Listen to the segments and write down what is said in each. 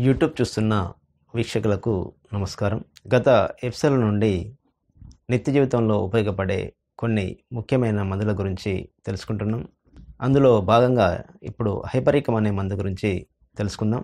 YouTube చూస్తున్న వీక్షకులకు నమస్కారం గత ఎపిసోడ్ నుండి నిత్య జీవితంలో ఉపయోగపడే కొన్ని ముఖ్యమైన మందుల గురించి తెలుసుకుంటున్నాం అందులో భాగంగా ఇప్పుడు హైపరికం అనే మందు గురించి తెలుసుకుందాం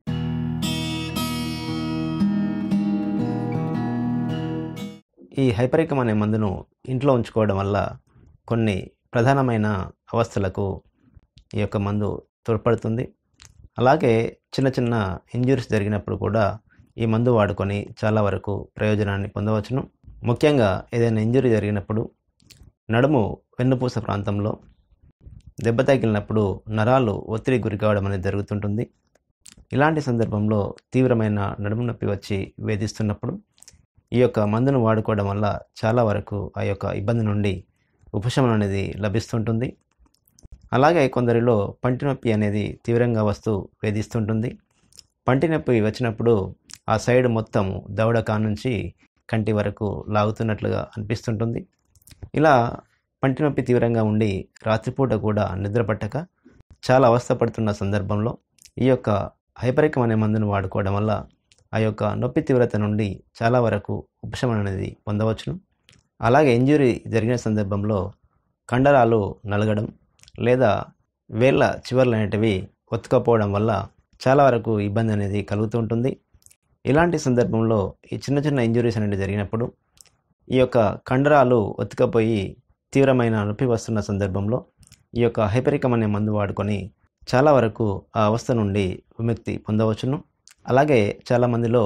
ఈ హైపరికం అనే మందును ఇంట్లో ఉంచుకోవడం వల్ల కొన్ని ప్రధానమైన అవస్థలకు ఈ యొక్క మందు తోడ్పడుతుంది అలాగే చిన్న చిన్న ఇంజురీస్ జరిగినప్పుడు కూడా ఈ మందు వాడుకొని చాలా వరకు ప్రయోజనాన్ని పొందవచ్చును ముఖ్యంగా ఏదైనా ఇంజురీ జరిగినప్పుడు నడుము వెన్నుపూస ప్రాంతంలో దెబ్బ తగిలినప్పుడు నరాలు ఒత్తిడి గురి కావడం అనేది జరుగుతుంటుంది ఇలాంటి సందర్భంలో తీవ్రమైన నడుము నొప్పి వచ్చి వేధిస్తున్నప్పుడు ఈ యొక్క మందును వాడుకోవడం వల్ల చాలా వరకు ఆ యొక్క ఇబ్బంది నుండి ఉపశమనం అనేది లభిస్తుంటుంది అలాగే కొందరిలో పంటి నొప్పి అనేది తీవ్రంగా వస్తూ వేధిస్తుంటుంది పంటి నొప్పి వచ్చినప్పుడు ఆ సైడ్ మొత్తం దవడ నుంచి కంటి వరకు లాగుతున్నట్లుగా అనిపిస్తుంటుంది ఇలా పంటి నొప్పి తీవ్రంగా ఉండి రాత్రిపూట కూడా నిద్ర పట్టక చాలా అవస్థపడుతున్న సందర్భంలో ఈ యొక్క హైపరికం అనే మందును వాడుకోవడం వల్ల ఆ యొక్క నొప్పి తీవ్రత నుండి చాలా వరకు ఉపశమనం అనేది పొందవచ్చును అలాగే ఇంజురీ జరిగిన సందర్భంలో కండరాలు నలగడం లేదా వేళ్ళ చివర్లు అనేటివి ఒత్తుకపోవడం వల్ల చాలా వరకు ఇబ్బంది అనేది కలుగుతూ ఉంటుంది ఇలాంటి సందర్భంలో ఈ చిన్న చిన్న ఇంజురీస్ అనేవి జరిగినప్పుడు ఈ యొక్క కండరాలు ఒత్తుకపోయి తీవ్రమైన నొప్పి వస్తున్న సందర్భంలో ఈ యొక్క హైపరికం అనే మందు వాడుకొని చాలా వరకు ఆ అవస్థ నుండి విముక్తి పొందవచ్చును అలాగే చాలామందిలో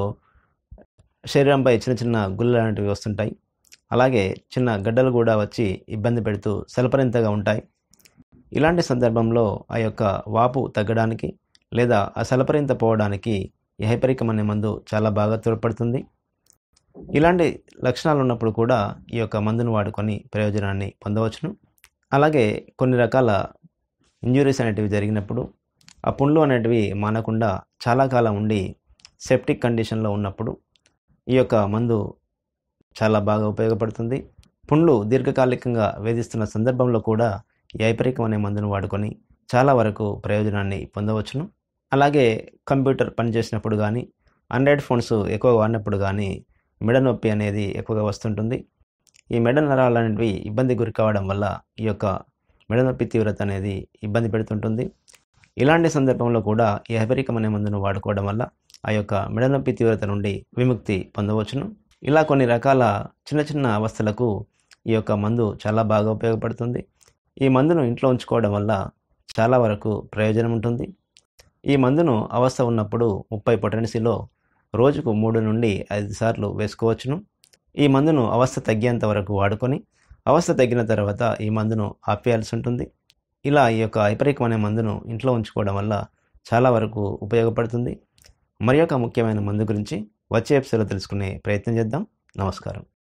శరీరంపై చిన్న చిన్న గుళ్ళు లాంటివి వస్తుంటాయి అలాగే చిన్న గడ్డలు కూడా వచ్చి ఇబ్బంది పెడుతూ సలపరింతగా ఉంటాయి ఇలాంటి సందర్భంలో ఆ యొక్క వాపు తగ్గడానికి లేదా ఆ సలపరింత పోవడానికి ఈ హైపరికం అనే మందు చాలా బాగా తోడ్పడుతుంది ఇలాంటి లక్షణాలు ఉన్నప్పుడు కూడా ఈ యొక్క మందును వాడుకొని ప్రయోజనాన్ని పొందవచ్చును అలాగే కొన్ని రకాల ఇంజురీస్ అనేటివి జరిగినప్పుడు ఆ పుండ్లు అనేటివి మానకుండా చాలా కాలం ఉండి సెప్టిక్ కండిషన్లో ఉన్నప్పుడు ఈ యొక్క మందు చాలా బాగా ఉపయోగపడుతుంది పుండ్లు దీర్ఘకాలికంగా వేధిస్తున్న సందర్భంలో కూడా ఈ హైపరికం అనే మందును వాడుకొని చాలా వరకు ప్రయోజనాన్ని పొందవచ్చును అలాగే కంప్యూటర్ పనిచేసినప్పుడు కానీ ఆండ్రాయిడ్ ఫోన్స్ ఎక్కువ వాడినప్పుడు కానీ మెడ నొప్పి అనేది ఎక్కువగా వస్తుంటుంది ఈ మెడ నరాలు అనేవి ఇబ్బంది గురి కావడం వల్ల ఈ యొక్క మెడ నొప్పి తీవ్రత అనేది ఇబ్బంది పెడుతుంటుంది ఇలాంటి సందర్భంలో కూడా ఈ హైపరికం అనే మందును వాడుకోవడం వల్ల ఆ యొక్క మెడ నొప్పి తీవ్రత నుండి విముక్తి పొందవచ్చును ఇలా కొన్ని రకాల చిన్న చిన్న అవస్థలకు ఈ యొక్క మందు చాలా బాగా ఉపయోగపడుతుంది ఈ మందును ఇంట్లో ఉంచుకోవడం వల్ల చాలా వరకు ప్రయోజనం ఉంటుంది ఈ మందును అవస్థ ఉన్నప్పుడు ముప్పై పొటెన్సీలో రోజుకు మూడు నుండి ఐదు సార్లు వేసుకోవచ్చును ఈ మందును అవస్థ తగ్గేంత వరకు వాడుకొని అవస్థ తగ్గిన తర్వాత ఈ మందును ఆపేయాల్సి ఉంటుంది ఇలా ఈ యొక్క హైపరికం అనే మందును ఇంట్లో ఉంచుకోవడం వల్ల చాలా వరకు ఉపయోగపడుతుంది మరి ఒక ముఖ్యమైన మందు గురించి వచ్చే ఎపిసోడ్లో తెలుసుకునే ప్రయత్నం చేద్దాం నమస్కారం